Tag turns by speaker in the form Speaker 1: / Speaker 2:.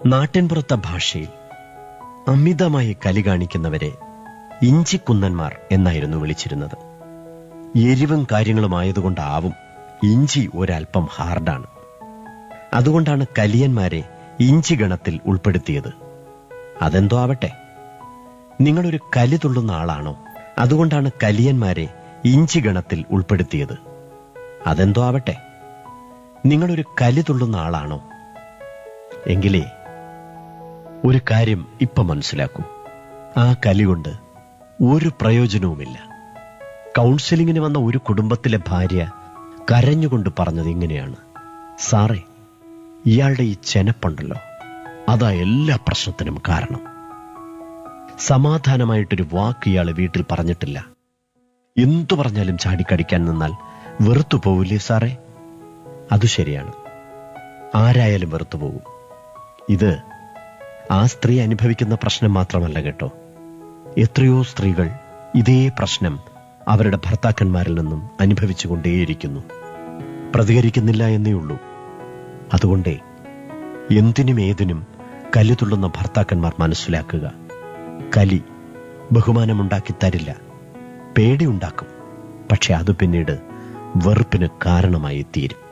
Speaker 1: നാട്ടിൻപുറത്തെ ഭാഷയിൽ അമിതമായി കലി കാണിക്കുന്നവരെ ഇഞ്ചിക്കുന്നന്മാർ എന്നായിരുന്നു വിളിച്ചിരുന്നത് എരിവും കാര്യങ്ങളുമായതുകൊണ്ടാവും ഇഞ്ചി ഒരൽപ്പം ഹാർഡാണ് അതുകൊണ്ടാണ് കലിയന്മാരെ ഇഞ്ചി ഗണത്തിൽ ഉൾപ്പെടുത്തിയത് അതെന്തോ ആവട്ടെ നിങ്ങളൊരു കലി തുള്ളുന്ന ആളാണോ അതുകൊണ്ടാണ് കലിയന്മാരെ ഇഞ്ചി ഗണത്തിൽ ഉൾപ്പെടുത്തിയത് അതെന്തോ ആവട്ടെ നിങ്ങളൊരു കലി തുള്ളുന്ന ആളാണോ എങ്കിലേ ഒരു കാര്യം ഇപ്പൊ മനസ്സിലാക്കൂ ആ കലി കൊണ്ട് ഒരു പ്രയോജനവുമില്ല കൗൺസിലിങ്ങിന് വന്ന ഒരു കുടുംബത്തിലെ ഭാര്യ കരഞ്ഞുകൊണ്ട് പറഞ്ഞത് ഇങ്ങനെയാണ് സാറേ ഇയാളുടെ ഈ ചെനപ്പുണ്ടല്ലോ അതാ എല്ലാ പ്രശ്നത്തിനും കാരണം സമാധാനമായിട്ടൊരു വാക്ക് ഇയാൾ വീട്ടിൽ പറഞ്ഞിട്ടില്ല എന്തു പറഞ്ഞാലും ചാടിക്കടിക്കാൻ നിന്നാൽ വെറുത്തു പോവില്ലേ സാറേ അത് ശരിയാണ് ആരായാലും വെറുത്തു പോകും ഇത് ആ സ്ത്രീ അനുഭവിക്കുന്ന പ്രശ്നം മാത്രമല്ല കേട്ടോ എത്രയോ സ്ത്രീകൾ ഇതേ പ്രശ്നം അവരുടെ ഭർത്താക്കന്മാരിൽ നിന്നും അനുഭവിച്ചുകൊണ്ടേയിരിക്കുന്നു പ്രതികരിക്കുന്നില്ല എന്നേ ഉള്ളൂ അതുകൊണ്ടേ എന്തിനും ഏതിനും കലി തുള്ളുന്ന ഭർത്താക്കന്മാർ മനസ്സിലാക്കുക കലി ബഹുമാനമുണ്ടാക്കി തരില്ല പേടിയുണ്ടാക്കും പക്ഷെ അത് പിന്നീട് വെറുപ്പിന് കാരണമായി തീരും